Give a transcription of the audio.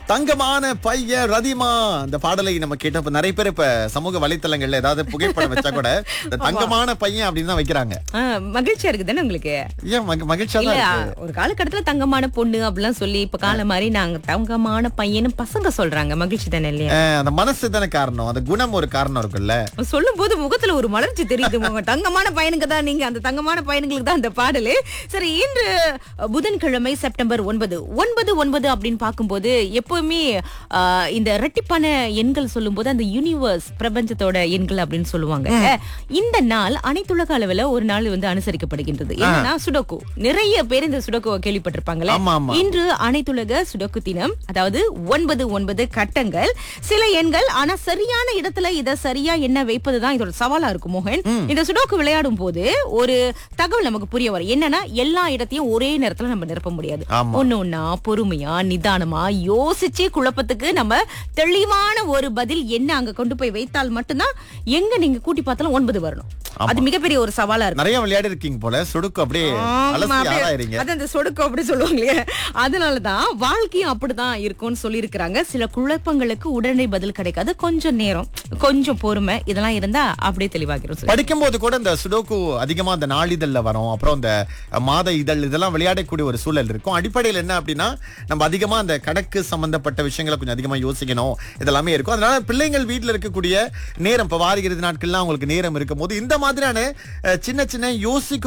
தங்கமான பையன் ரதிமா இந்த பாடலை நம்ம கேட்டப்ப நிறைய பேர் இப்ப சமூக வலைத்தளங்கள்ல ஏதாவது புகைப்படம் வச்சா கூட இந்த தங்கமான பையன் அப்படின்னு தான் வைக்கிறாங்க ஆ, மகிழ்ச்சியா இருக்கு தானே உங்களுக்கு ஏன் மகி- மகிழ்ச்சியா இல்ல தான் இருக்கு ஒரு காலகட்டத்துல தங்கமான பொண்ணு அப்படிலாம் சொல்லி இப்ப காலம் மாதிரி நாங்க தங்கமான பையன்னு பசங்க சொல்றாங்க மகிழ்ச்சி தானே இல்லையா அஹ், அந்த மனசு தானே காரணம் அந்த குணம் ஒரு காரணம் இருக்குல்ல சொல்லும் போது முகத்துல ஒரு மலர்ச்சி தெரியுது உங்க தங்கமான பையனுக்கு தான் நீங்க அந்த தங்கமான பையனுங்களுக்கு தான் அந்த பாடலு சரி இன்று அஹ், புதன்கிழமை செப்டம்பர் ஒன்பது ஒன்பது ஒன்பது அப்படின்னு பார்க்கும்போது எப்பவுமே அஹ், இந்த இரட்டிப்பான எண்கள் சொல்லும்போது அந்த யூனிவர்ஸ் பிரபஞ்சத்தோட எண்கள் அப்படின்னு சொல்லுவாங்க இந்த நாள் அனைத்துலக அளவுல ஒரு நாள் வந்து அனுசரிக்கப்படுகின்றது என்னன்னா சுடோக்கு நிறைய பேர் இந்த சுடோக்குவை கேள்விப்பட்டிருப்பாங்களே ஆமா, ஆமா. இன்று அனைத்துலக சுடோக்கு தினம் அதாவது ஒன்பது ஒன்பது கட்டங்கள் சில எண்கள் ஆனா சரியான இடத்துல இத சரியா என்ன வைப்பதுதான் இதோட சவாலா இருக்கும் மோகன் இந்த சுடோக்கு விளையாடும் போது ஒரு தகவல் நமக்கு புரிய வரும் என்னன்னா எல்லா இடத்தையும் ஒரே நேரத்துல நம்ம நிரப்ப முடியாது ஆமா. ஒண்ணு ஒண்ணா பொறுமையா நிதானமா யோசிச்சு குழப்பத்துக்கு நம்ம தெளிவான ஒரு பதில் என்ன அங்க கொண்டு போய் வைத்தால் மட்டும்தான் எங்க நீங்க கூட்டி பார்த்தாலும் ஒன்பது வரணும் அது மிகப்பெரிய ஒரு சவாலா இருக்கும் நிறைய விளையாடி இருக்கீங்க போல சுடுக்கு அப்படியே ஆமா, அலசி அப்படியே- ஆராயிறீங்க அது அந்த சொடுக்கு அப்படி சொல்லுவாங்க இல்லையா அதனாலதான் வாழ்க்கையும் அப்படிதான் இருக்கும்னு சொல்லியிருக்கிறாங்க சில குழப்பங்களுக்கு உடனே பதில் கிடைக்காது கொஞ்சம் நேரம் கொஞ்சம் பொறுமை இதெல்லாம் இருந்தா அப்படியே தெளிவாகிரும் சார். படிக்கும்போது கூட இந்த சுடோக்கு அதிகமா அந்த நாளிதழ்ல வரும் அப்புறம் இந்த மாத இதழ் இதெல்லாம் விளையாடக்கூடிய ஒரு சூழல் இருக்கும் அடிப்படையில் என்ன அப்படின்னா நம்ம அதிகமா அந்த கணக்கு சம்பந்தப்பட்ட விஷயங்களை கொஞ்சம் அதிகமா யோசிக்கணும் இதெல்லாமே இருக்கும் அதனால பிள்ளைங்கள் வீட்ல இருக்கக்கூடிய நேரம் இப்ப வார இறுதி நாட்கள்லாம் அவங்களுக்கு நேரம் இருக்கும் போது இந்த மாதிரியான அஹ், சின்ன சின்ன யோசிக்கும்